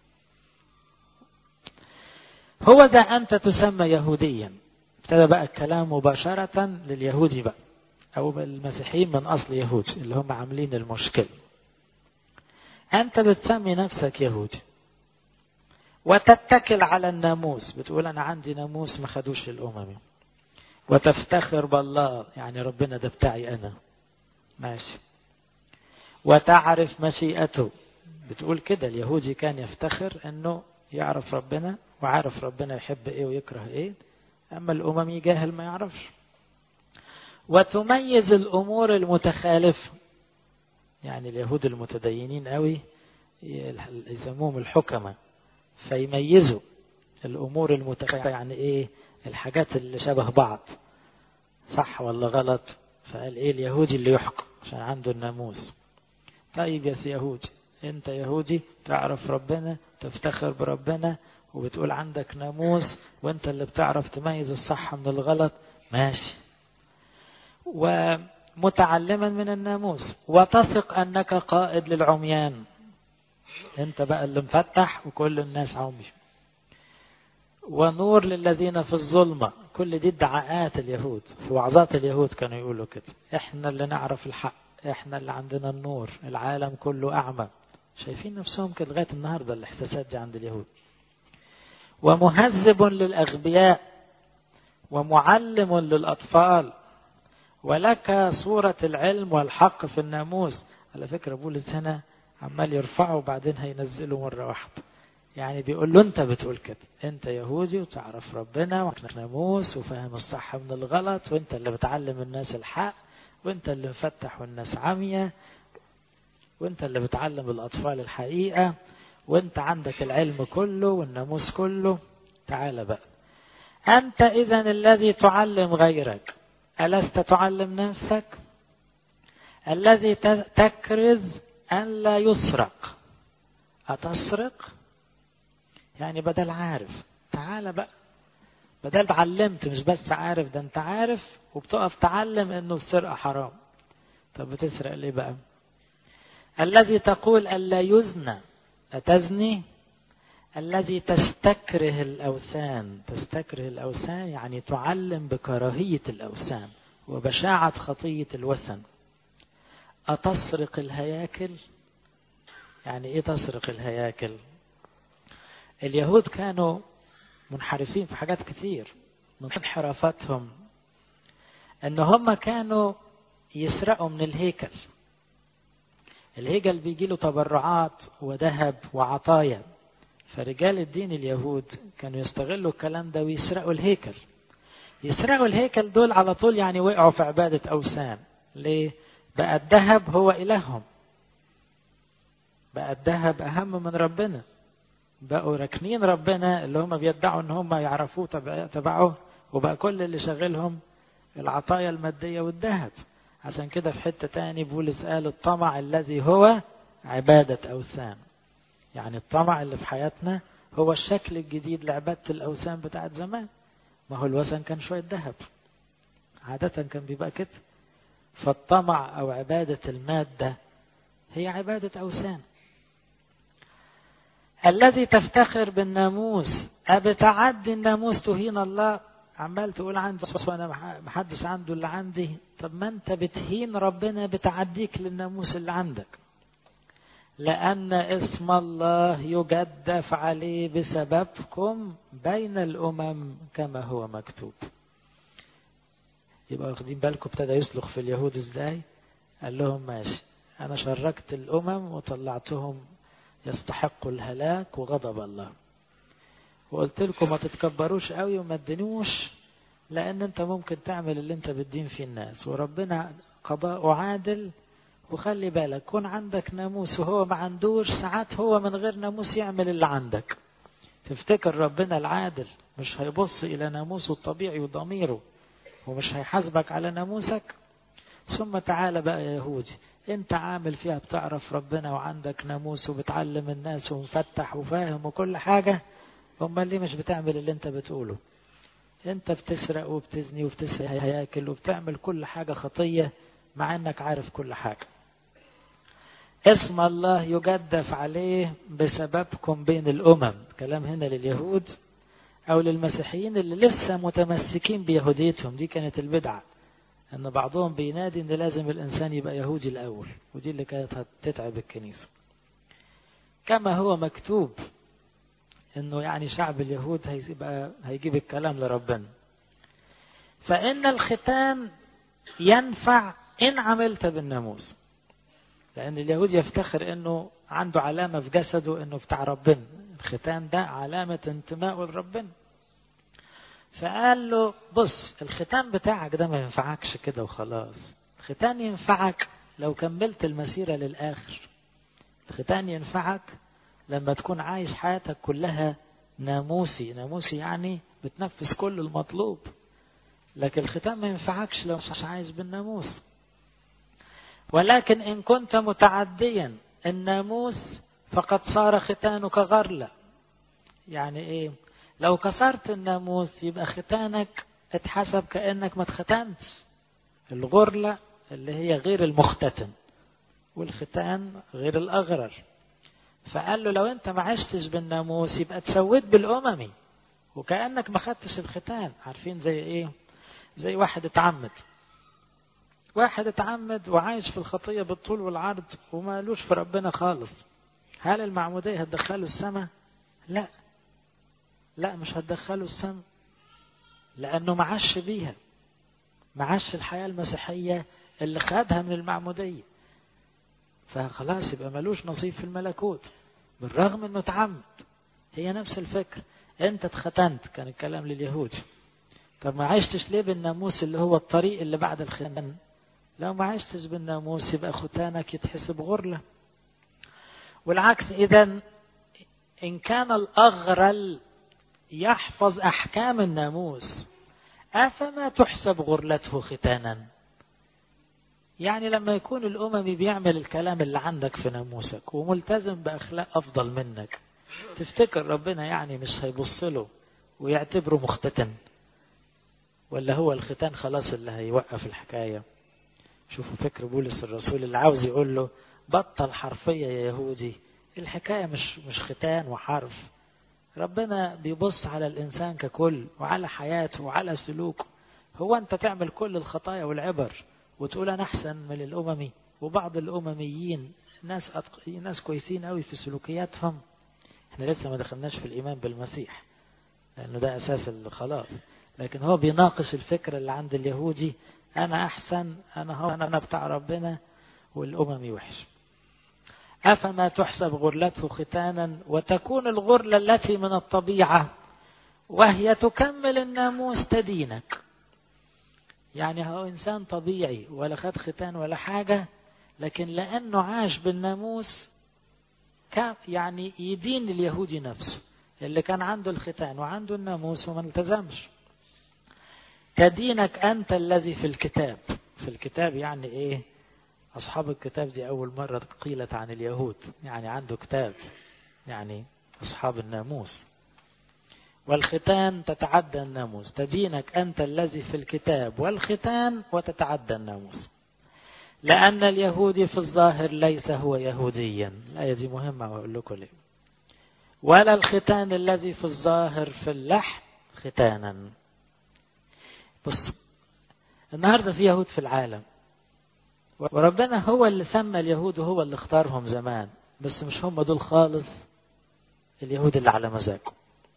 هو ذا أنت تسمى يهوديا ابتدى بقى الكلام مباشرة لليهودي بقى أو المسيحيين من أصل يهود اللي هم عاملين المشكلة أنت بتسمي نفسك يهودي وتتكل على الناموس بتقول أنا عندي ناموس ما خدوش الأمم وتفتخر بالله يعني ربنا ده بتاعي أنا ماشي وتعرف مشيئته بتقول كده اليهودي كان يفتخر أنه يعرف ربنا وعارف ربنا يحب إيه ويكره إيه أما الأمم جاهل ما يعرفش وتميز الأمور المتخالفة يعني اليهود المتدينين قوي يسموهم الحكمة فيميزوا الأمور المتخالفة يعني إيه الحاجات اللي شبه بعض صح ولا غلط فقال ايه اليهودي اللي يحكم عشان عنده الناموس طيب يا يهودي انت يهودي تعرف ربنا تفتخر بربنا وبتقول عندك ناموس وانت اللي بتعرف تميز الصح من الغلط ماشي ومتعلما من الناموس وتثق انك قائد للعميان انت بقى اللي مفتح وكل الناس عمي ونور للذين في الظلمة كل دي ادعاءات اليهود في وعظات اليهود كانوا يقولوا كده احنا اللي نعرف الحق احنا اللي عندنا النور العالم كله أعمى شايفين نفسهم كده لغاية النهاردة الاحساسات دي عند اليهود ومهذب للأغبياء ومعلم للأطفال ولك صورة العلم والحق في الناموس على فكرة بولس هنا عمال يرفعه وبعدين هينزله مرة واحدة يعني بيقول له انت بتقول كده انت يهودي وتعرف ربنا وعندك ناموس وفاهم الصح من الغلط وانت اللي بتعلم الناس الحق وانت اللي مفتح والناس عمية وانت اللي بتعلم الاطفال الحقيقة وانت عندك العلم كله والناموس كله تعال بقى انت اذا الذي تعلم غيرك ألست تعلم نفسك الذي تكرز أن لا يسرق أتسرق يعني بدل عارف تعال بقى بدل علمت مش بس عارف ده انت عارف وبتقف تعلم انه السرقة حرام طب بتسرق ليه بقى الذي تقول ألا يزنى أتزني الذي تستكره الأوثان تستكره الأوثان يعني تعلم بكراهية الأوثان وبشاعة خطية الوثن أتسرق الهياكل يعني إيه تسرق الهياكل اليهود كانوا منحرفين في حاجات كتير من انحرافتهم ان هم كانوا يسرقوا من الهيكل الهيكل بيجي له تبرعات وذهب وعطايا فرجال الدين اليهود كانوا يستغلوا الكلام ده ويسرقوا الهيكل يسرقوا الهيكل دول على طول يعني وقعوا في عبادة أوثان ليه؟ بقى الذهب هو إلههم بقى الذهب أهم من ربنا بقوا راكنين ربنا اللي هم بيدعوا ان هم يعرفوه تبعه وبقى كل اللي شاغلهم العطايا المادية والذهب عشان كده في حتة تاني بولس قال الطمع الذي هو عبادة أوثان يعني الطمع اللي في حياتنا هو الشكل الجديد لعبادة الأوثان بتاعت زمان ما هو الوثن كان شوية ذهب عادة كان بيبقى كده فالطمع أو عبادة المادة هي عبادة أوثان الذي تفتخر بالناموس أبتعدي الناموس تهين الله عمال تقول عندي وانا محدش عنده اللي عندي طب ما انت بتهين ربنا بتعديك للناموس اللي عندك لأن اسم الله يجدف عليه بسببكم بين الأمم كما هو مكتوب يبقى واخدين بالكم ابتدى يسلخ في اليهود ازاي قال لهم ماشي انا شركت الامم وطلعتهم يستحقوا الهلاك وغضب الله وقلت لكم ما تتكبروش قوي وما تدينوش لان انت ممكن تعمل اللي انت بتدين فيه الناس وربنا قضاء عادل وخلي بالك كون عندك ناموس وهو ما عندوش ساعات هو من غير ناموس يعمل اللي عندك تفتكر ربنا العادل مش هيبص الى ناموسه الطبيعي وضميره ومش هيحاسبك على ناموسك ثم تعالى بقى يا يهودي انت عامل فيها بتعرف ربنا وعندك ناموس وبتعلم الناس ومفتح وفاهم وكل حاجة امال ليه مش بتعمل اللي انت بتقوله انت بتسرق وبتزني وبتسرق هياكل وبتعمل كل حاجة خطية مع انك عارف كل حاجة اسم الله يجدف عليه بسببكم بين الامم كلام هنا لليهود او للمسيحيين اللي لسه متمسكين بيهوديتهم دي كانت البدعه ان بعضهم بينادي ان لازم الانسان يبقى يهودي الاول ودي اللي كانت هتتعب الكنيسه كما هو مكتوب انه يعني شعب اليهود هيبقى هيجيب الكلام لربنا فان الختان ينفع ان عملت بالناموس لان اليهود يفتخر انه عنده علامه في جسده انه بتاع ربنا الختان ده علامه انتمائه لربنا فقال له بص الختان بتاعك ده ما ينفعكش كده وخلاص الختان ينفعك لو كملت المسيرة للآخر الختان ينفعك لما تكون عايش حياتك كلها ناموسي ناموسي يعني بتنفذ كل المطلوب لكن الختان ما ينفعكش لو مش عايش بالناموس ولكن إن كنت متعديا الناموس فقد صار ختانك غرلة يعني إيه لو كسرت الناموس يبقى ختانك اتحسب كأنك ما اتختنتش الغرلة اللي هي غير المختتن والختان غير الأغرر فقال له لو انت ما عشتش بالناموس يبقى تسويت بالأممي وكأنك ما خدتش الختان عارفين زي ايه زي واحد اتعمد واحد اتعمد وعايش في الخطية بالطول والعرض ومالوش في ربنا خالص هل المعمودية هتدخله السماء لا لا مش هتدخله السماء لأنه معاش بيها معاش الحياة المسيحية اللي خدها من المعمودية فخلاص يبقى ملوش نصيب في الملكوت بالرغم انه اتعمد هي نفس الفكرة انت اتختنت كان الكلام لليهود طب ما عشتش ليه بالناموس اللي هو الطريق اللي بعد الختان لو ما عشتش بالناموس يبقى ختانك يتحسب غرلة والعكس اذا ان كان الاغرل يحفظ احكام الناموس افما تحسب غرلته ختانا يعني لما يكون الاممي بيعمل الكلام اللي عندك في ناموسك وملتزم باخلاق افضل منك تفتكر ربنا يعني مش هيبص له ويعتبره مختتن ولا هو الختان خلاص اللي هيوقف الحكايه شوفوا فكر بولس الرسول اللي عاوز يقول له بطل حرفيه يا يهودي الحكايه مش مش ختان وحرف ربنا بيبص على الإنسان ككل وعلى حياته وعلى سلوكه هو أنت تعمل كل الخطايا والعبر وتقول أنا أحسن من الأممي وبعض الأمميين ناس أتق... ناس كويسين قوي في سلوكياتهم احنا لسه ما دخلناش في الإيمان بالمسيح لأنه ده أساس الخلاص لكن هو بيناقش الفكرة اللي عند اليهودي أنا أحسن أنا هو أنا بتاع ربنا والأممي وحش أفما تحسب غرلته ختانا وتكون الغرلة التي من الطبيعة وهي تكمل الناموس تدينك يعني هو إنسان طبيعي ولا خد ختان ولا حاجة لكن لأنه عاش بالناموس كان يعني يدين اليهودي نفسه اللي كان عنده الختان وعنده الناموس وما التزمش تدينك أنت الذي في الكتاب في الكتاب يعني إيه أصحاب الكتاب دي أول مرة قيلت عن اليهود يعني عنده كتاب يعني أصحاب الناموس والختان تتعدى الناموس تدينك أنت الذي في الكتاب والختان وتتعدى الناموس لأن اليهودي في الظاهر ليس هو يهوديا الآية دي مهمة وأقول لكم ليه ولا الختان الذي في الظاهر في اللحم ختانا بصوا النهارده في يهود في العالم وربنا هو اللي سمى اليهود وهو اللي اختارهم زمان بس مش هم دول خالص اليهود اللي على مزاجه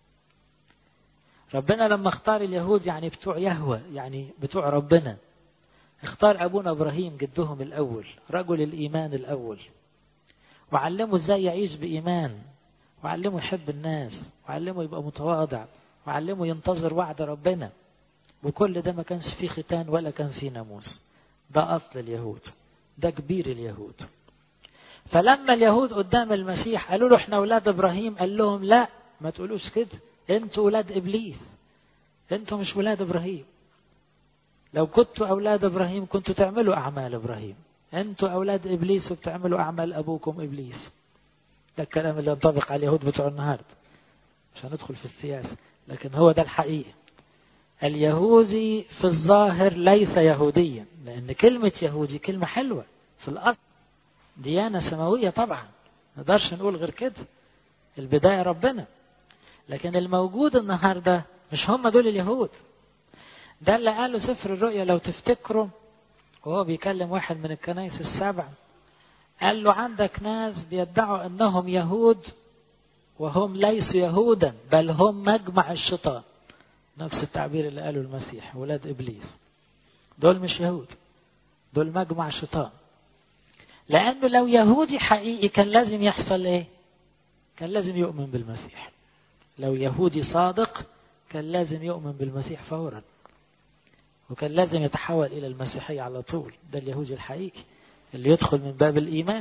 ربنا لما اختار اليهود يعني بتوع يهوى يعني بتوع ربنا اختار أبونا إبراهيم جدهم الأول رجل الإيمان الأول وعلمه ازاي يعيش بإيمان وعلمه يحب الناس وعلمه يبقى متواضع وعلمه ينتظر وعد ربنا وكل ده ما كانش فيه ختان ولا كان فيه ناموس ده أصل اليهود ده كبير اليهود فلما اليهود قدام المسيح قالوا له احنا اولاد ابراهيم قال لهم لا ما تقولوش كده انتوا اولاد ابليس انتوا مش ولاد ابراهيم لو كنتوا اولاد ابراهيم كنتوا تعملوا اعمال ابراهيم انتوا اولاد ابليس وبتعملوا اعمال ابوكم ابليس ده الكلام اللي ينطبق على اليهود بتوع النهارده مش هندخل في السياسه لكن هو ده الحقيقه اليهودي في الظاهر ليس يهوديا لان كلمه يهودي كلمه حلوه في الاصل ديانة سماوية طبعا ما نقدرش نقول غير كده البداية ربنا لكن الموجود النهاردة مش هم دول اليهود ده اللي قاله سفر الرؤيا لو تفتكروا وهو بيكلم واحد من الكنائس السبع قال له عندك ناس بيدعوا انهم يهود وهم ليسوا يهودا بل هم مجمع الشيطان نفس التعبير اللي قاله المسيح ولاد ابليس دول مش يهود دول مجمع الشيطان لأنه لو يهودي حقيقي كان لازم يحصل إيه؟ كان لازم يؤمن بالمسيح. لو يهودي صادق كان لازم يؤمن بالمسيح فورا. وكان لازم يتحول إلى المسيحية على طول، ده اليهودي الحقيقي اللي يدخل من باب الإيمان.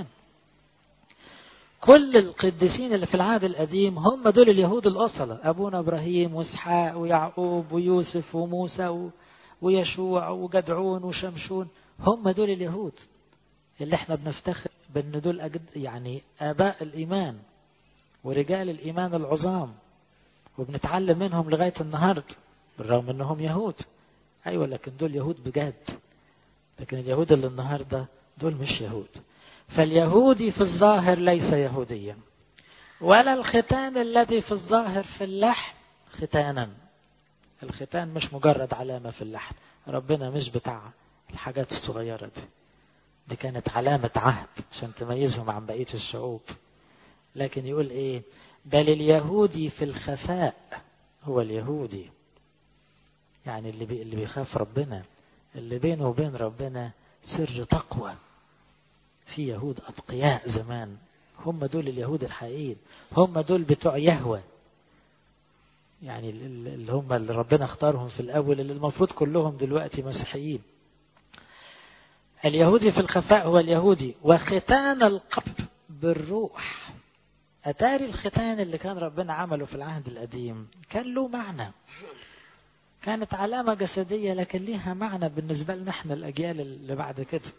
كل القديسين اللي في العهد القديم هم دول اليهود الأصلة، أبونا إبراهيم وإسحاق ويعقوب ويوسف وموسى ويشوع وجدعون وشمشون، هم دول اليهود. اللي احنا بنفتخر بان دول أجد يعني اباء الايمان ورجال الايمان العظام وبنتعلم منهم لغايه النهارده بالرغم انهم يهود ايوه لكن دول يهود بجد لكن اليهود اللي النهارده دول مش يهود فاليهودي في الظاهر ليس يهوديا ولا الختان الذي في الظاهر في اللحم ختانا الختان مش مجرد علامه في اللحم ربنا مش بتاع الحاجات الصغيره دي دي كانت علامة عهد عشان تميزهم عن بقية الشعوب لكن يقول ايه بل اليهودي في الخفاء هو اليهودي يعني اللي, بي اللي بيخاف ربنا اللي بينه وبين ربنا سر تقوى في يهود أتقياء زمان هم دول اليهود الحقيقيين هم دول بتوع يهوى يعني اللي هم اللي ربنا اختارهم في الأول اللي المفروض كلهم دلوقتي مسيحيين اليهودي في الخفاء هو اليهودي وختان القلب بالروح أتاري الختان اللي كان ربنا عمله في العهد القديم كان له معنى كانت علامة جسدية لكن ليها معنى بالنسبة لنا احنا الأجيال اللي بعد كده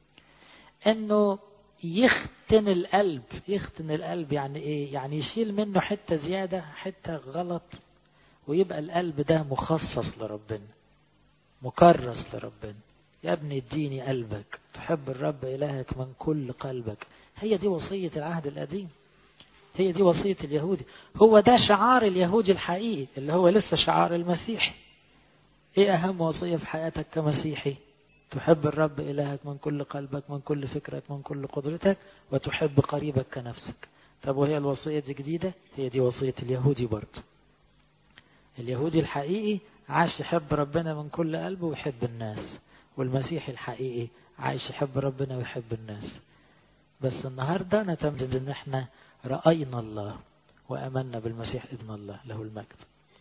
انه يختن القلب يختن القلب يعني ايه يعني يشيل منه حتة زيادة حتة غلط ويبقى القلب ده مخصص لربنا مكرس لربنا يا ابني اديني قلبك تحب الرب إلهك من كل قلبك هي دي وصية العهد القديم هي دي وصية اليهودي هو ده شعار اليهودي الحقيقي اللي هو لسه شعار المسيحي ايه اهم وصية في حياتك كمسيحي تحب الرب إلهك من كل قلبك من كل فكرك من كل قدرتك وتحب قريبك كنفسك طب وهي الوصية دي جديدة هي دي وصية اليهودي برضه اليهودي الحقيقي عاش يحب ربنا من كل قلبه ويحب الناس والمسيحي الحقيقي عايش يحب ربنا ويحب الناس بس النهارده نتمجد ان احنا راينا الله وامنا بالمسيح ابن الله له المجد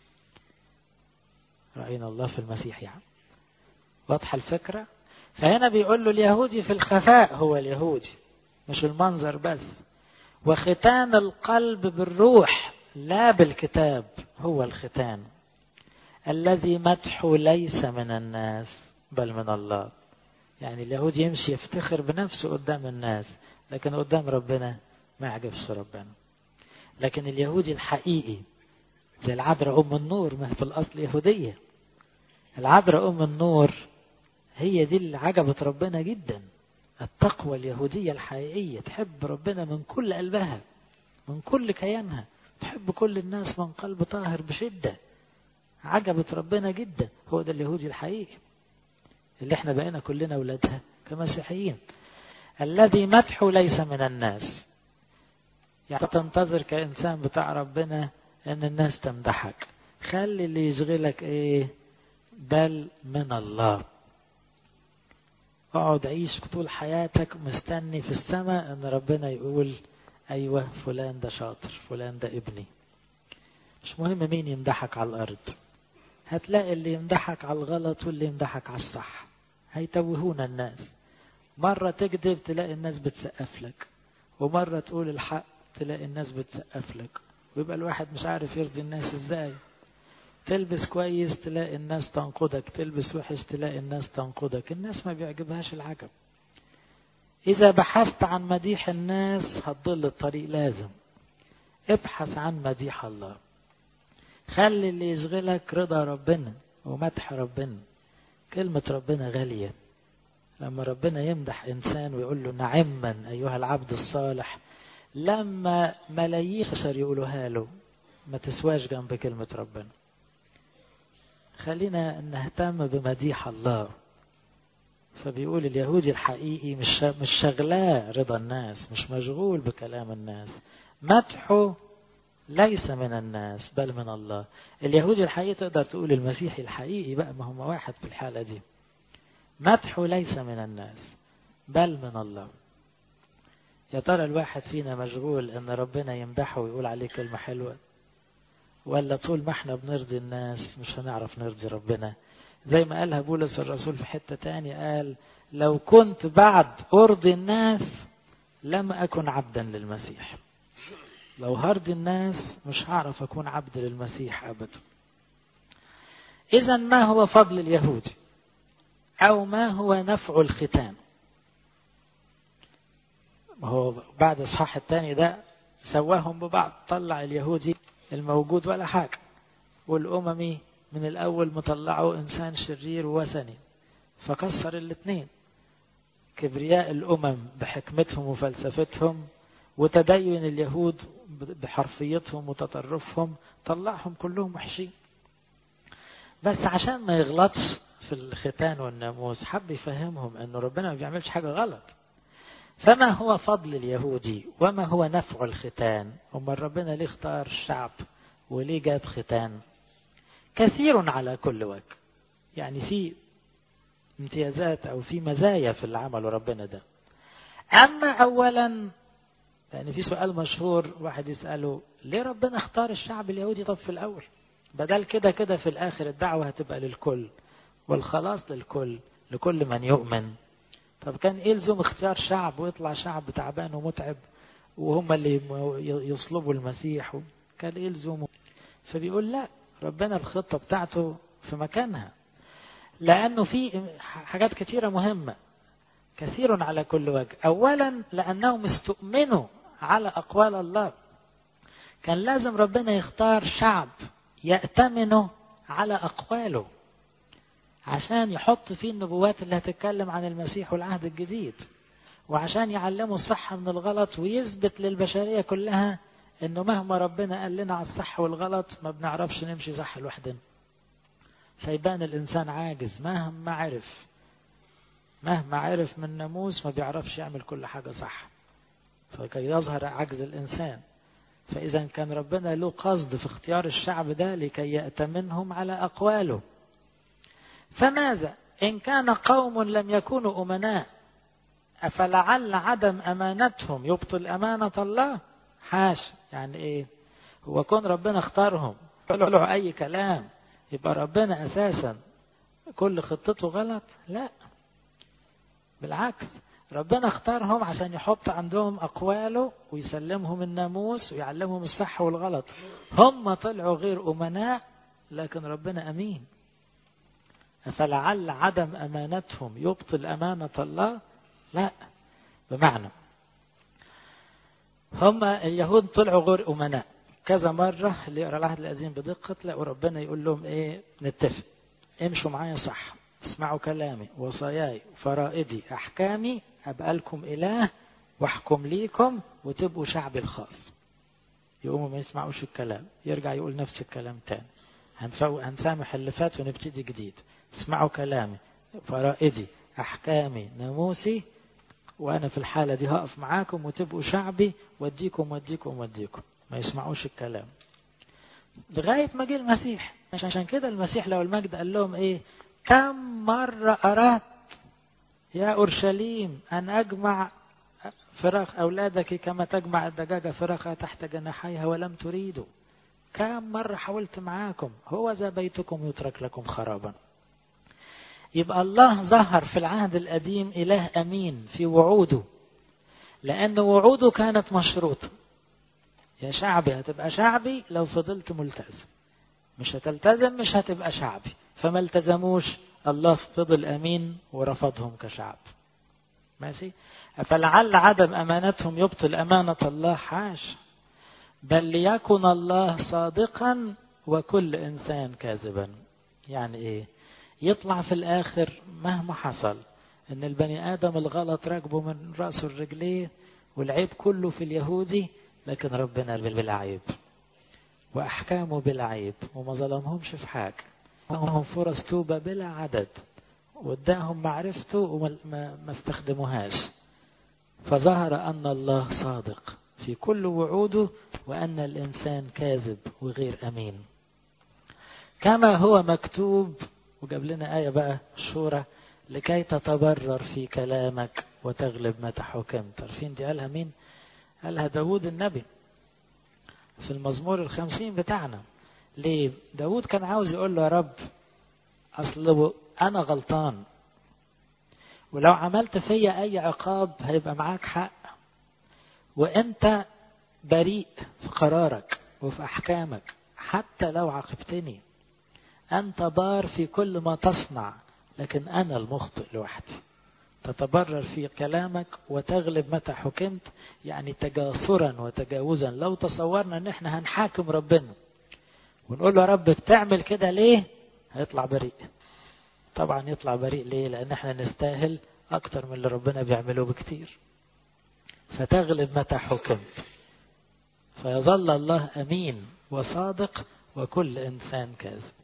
راينا الله في المسيح يعني واضحه الفكره فهنا بيقول له اليهودي في الخفاء هو اليهودي مش المنظر بس وختان القلب بالروح لا بالكتاب هو الختان الذي مدحه ليس من الناس بل من الله يعني اليهود يمشي يفتخر بنفسه قدام الناس لكن قدام ربنا ما يعجبش ربنا لكن اليهودي الحقيقي زي العذراء أم النور ما هي في الأصل يهودية العذراء أم النور هي دي اللي عجبت ربنا جدا التقوى اليهودية الحقيقية تحب ربنا من كل قلبها من كل كيانها تحب كل الناس من قلب طاهر بشدة عجبت ربنا جدا هو ده اليهودي الحقيقي اللي احنا بقينا كلنا ولادها كمسيحيين الذي مدحه ليس من الناس يعني تنتظر كإنسان بتاع ربنا ان الناس تمدحك خلي اللي يشغلك ايه بل من الله اقعد عيش طول حياتك مستني في السماء ان ربنا يقول أيوة فلان ده شاطر فلان ده ابني مش مهم مين يمدحك على الأرض هتلاقي اللي يمدحك على الغلط واللي يمدحك على الصح هيتوهون الناس مرة تكذب تلاقي الناس بتسقف لك ومرة تقول الحق تلاقي الناس بتسقف لك ويبقى الواحد مش عارف يرضي الناس ازاي تلبس كويس تلاقي الناس تنقدك تلبس وحش تلاقي الناس تنقدك الناس ما بيعجبهاش العجب إذا بحثت عن مديح الناس هتضل الطريق لازم ابحث عن مديح الله خلي اللي يشغلك رضا ربنا ومدح ربنا كلمة ربنا غالية لما ربنا يمدح إنسان ويقول له نعما أيها العبد الصالح لما ملايين بشر يقولوها له ما تسواش جنب كلمة ربنا خلينا نهتم بمديح الله فبيقول اليهودي الحقيقي مش مش شغلاه رضا الناس مش مشغول بكلام الناس مدحه ليس من الناس بل من الله اليهودي الحقيقي تقدر تقول المسيحي الحقيقي بقى ما هم واحد في الحالة دي مدحه ليس من الناس بل من الله يا ترى الواحد فينا مشغول ان ربنا يمدحه ويقول عليه كلمة حلوة ولا طول ما احنا بنرضي الناس مش هنعرف نرضي ربنا زي ما قالها بولس الرسول في حتة تاني قال لو كنت بعد أرضي الناس لم أكن عبدا للمسيح لو هرضي الناس مش هعرف أكون عبد للمسيح أبدا إذا ما هو فضل اليهودي أو ما هو نفع الختان هو بعد الإصحاح الثاني ده سواهم ببعض طلع اليهودي الموجود ولا حاجة والأممي من الأول مطلعه إنسان شرير ووثني فكسر الاثنين كبرياء الأمم بحكمتهم وفلسفتهم وتدين اليهود بحرفيتهم وتطرفهم طلعهم كلهم وحشين بس عشان ما يغلطش في الختان والناموس حب يفهمهم أن ربنا ما بيعملش حاجة غلط فما هو فضل اليهودي وما هو نفع الختان أما ربنا ليه اختار الشعب وليه جاب ختان كثير على كل وجه يعني في امتيازات أو في مزايا في العمل ربنا ده أما أولا يعني في سؤال مشهور واحد يسأله ليه ربنا اختار الشعب اليهودي طب في الأول بدل كده كده في الآخر الدعوة هتبقى للكل والخلاص للكل لكل من يؤمن طب كان ايه لزوم اختيار شعب ويطلع شعب تعبان ومتعب وهم اللي يصلبوا المسيح كان ايه لزومه فبيقول لا ربنا الخطة بتاعته في مكانها لأنه في حاجات كثيرة مهمة كثير على كل وجه أولا لأنهم استؤمنوا على أقوال الله كان لازم ربنا يختار شعب يأتمنوا على أقواله عشان يحط فيه النبوات اللي هتتكلم عن المسيح والعهد الجديد وعشان يعلموا الصح من الغلط ويثبت للبشرية كلها انه مهما ربنا قال لنا على الصح والغلط ما بنعرفش نمشي صح لوحدنا فيبان الانسان عاجز مهما عرف مهما عرف من ناموس ما بيعرفش يعمل كل حاجة صح فكي يظهر عجز الانسان فاذا كان ربنا له قصد في اختيار الشعب ده لكي يأتمنهم على اقواله فماذا إن كان قوم لم يكونوا أمناء أفلعل عدم أمانتهم يبطل أمانة الله حاش يعني إيه هو كون ربنا اختارهم له أي كلام يبقى ربنا أساسا كل خطته غلط لا بالعكس ربنا اختارهم عشان يحط عندهم أقواله ويسلمهم الناموس ويعلمهم الصح والغلط هم طلعوا غير أمناء لكن ربنا أمين فلعل عدم أمانتهم يبطل أمانة الله لا بمعنى هم اليهود طلعوا غير أمناء كذا مرة اللي يقرأ العهد القديم بدقة تلاقوا ربنا يقول لهم إيه نتفق امشوا معايا صح اسمعوا كلامي وصاياي فرائدي أحكامي أبقى لكم إله واحكم ليكم وتبقوا شعبي الخاص يقوموا ما يسمعوش الكلام يرجع يقول نفس الكلام تاني هنسامح اللي فات ونبتدي جديد اسمعوا كلامي فرائدي أحكامي ناموسي وأنا في الحالة دي هقف معاكم وتبقوا شعبي واديكم واديكم واديكم ما يسمعوش الكلام لغاية ما جه المسيح عشان كده المسيح لو المجد قال لهم ايه كم مرة أردت يا أورشليم أن أجمع فراخ أولادك كما تجمع الدجاجة فراخها تحت جناحيها ولم تريدوا كم مرة حاولت معاكم هو ذا بيتكم يترك لكم خرابا يبقى الله ظهر في العهد القديم إله أمين في وعوده لأن وعوده كانت مشروطة يا شعبي هتبقى شعبي لو فضلت ملتزم مش هتلتزم مش هتبقى شعبي فما التزموش الله فضل أمين ورفضهم كشعب ماشي فلعل عدم أمانتهم يبطل أمانة الله حاش بل ليكن الله صادقا وكل إنسان كاذبا يعني إيه يطلع في الآخر مهما حصل إن البني آدم الغلط راكبه من رأسه لرجليه والعيب كله في اليهودي لكن ربنا بلا عيب وأحكامه بلا عيب وما ظلمهمش في حاجة وهم فرص توبة بلا عدد واداهم معرفته وما ما استخدموهاش فظهر أن الله صادق في كل وعوده وأن الإنسان كاذب وغير أمين كما هو مكتوب وجاب لنا آية بقى شورى لكي تتبرر في كلامك وتغلب متى حكمت عارفين دي قالها مين قالها داود النبي في المزمور الخمسين بتاعنا ليه داود كان عاوز يقول له يا رب أصل أنا غلطان ولو عملت فيا أي عقاب هيبقى معاك حق وأنت بريء في قرارك وفي أحكامك حتى لو عاقبتني أنت بار في كل ما تصنع لكن أنا المخطئ لوحدي تتبرر في كلامك وتغلب متى حكمت يعني تجاسرا وتجاوزا لو تصورنا ان احنا هنحاكم ربنا ونقول له يا رب بتعمل كده ليه هيطلع بريء طبعا يطلع بريء ليه لان احنا نستاهل اكتر من اللي ربنا بيعمله بكتير فتغلب متى حكمت فيظل الله امين وصادق وكل انسان كاذب